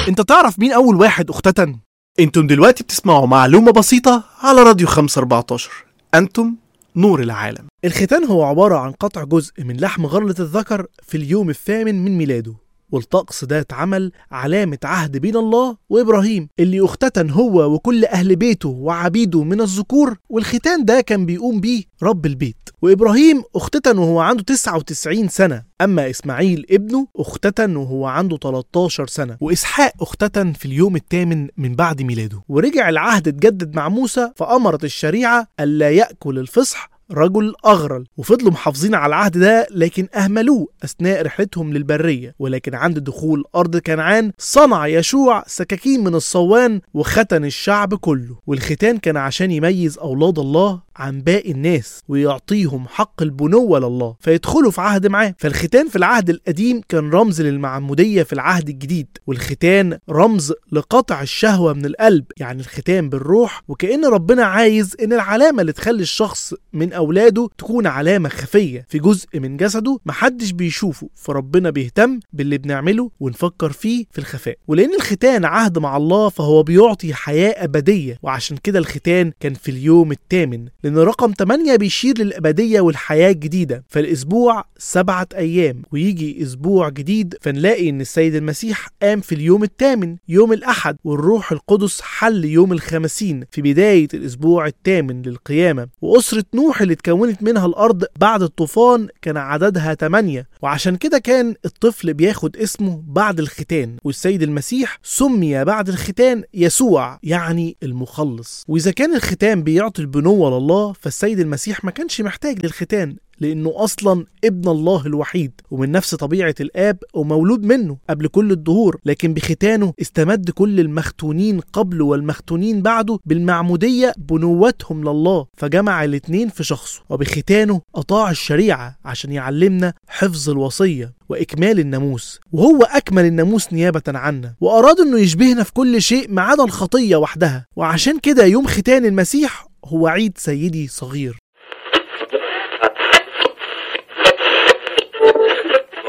انت تعرف مين اول واحد اختتن انتم دلوقتي بتسمعوا معلومة بسيطة على راديو 514 انتم نور العالم الختان هو عبارة عن قطع جزء من لحم غرلة الذكر في اليوم الثامن من ميلاده والطقس ده اتعمل علامة عهد بين الله وإبراهيم اللي اختتن هو وكل أهل بيته وعبيده من الذكور والختان ده كان بيقوم بيه رب البيت وإبراهيم اختتن وهو عنده 99 سنة أما إسماعيل ابنه اختتن وهو عنده 13 سنة وإسحاق اختتن في اليوم الثامن من بعد ميلاده ورجع العهد اتجدد مع موسى فأمرت الشريعة ألا يأكل الفصح رجل أغرل وفضلوا محافظين على العهد ده لكن أهملوه أثناء رحلتهم للبرية ولكن عند دخول أرض كنعان صنع يشوع سكاكين من الصوان وختن الشعب كله والختان كان عشان يميز أولاد الله عن باقي الناس ويعطيهم حق البنوة لله فيدخلوا في عهد معاه فالختان في العهد القديم كان رمز للمعمودية في العهد الجديد والختان رمز لقطع الشهوة من القلب يعني الختان بالروح وكأن ربنا عايز ان العلامة اللي تخلي الشخص من اولاده تكون علامة خفية في جزء من جسده محدش بيشوفه فربنا بيهتم باللي بنعمله ونفكر فيه في الخفاء ولان الختان عهد مع الله فهو بيعطي حياة ابدية وعشان كده الختان كان في اليوم الثامن لأن رقم 8 بيشير للأبدية والحياة الجديدة فالأسبوع سبعة أيام ويجي أسبوع جديد فنلاقي إن السيد المسيح قام في اليوم الثامن يوم الأحد والروح القدس حل يوم الخمسين في بداية الأسبوع الثامن للقيامة وأسرة نوح اللي اتكونت منها الأرض بعد الطوفان كان عددها 8 وعشان كده كان الطفل بياخد اسمه بعد الختان والسيد المسيح سمي بعد الختان يسوع يعني المخلص وإذا كان الختان بيعطي البنوة لله فالسيد المسيح ما كانش محتاج للختان لأنه أصلا ابن الله الوحيد ومن نفس طبيعة الآب ومولود منه قبل كل الدهور لكن بختانه استمد كل المختونين قبله والمختونين بعده بالمعمودية بنوتهم لله فجمع الاتنين في شخصه وبختانه أطاع الشريعة عشان يعلمنا حفظ الوصية وإكمال الناموس وهو أكمل الناموس نيابة عنا وأراد أنه يشبهنا في كل شيء ما عدا الخطية وحدها وعشان كده يوم ختان المسيح هو عيد سيدي صغير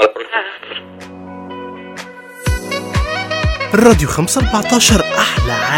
الراديو 514 أحلى عالم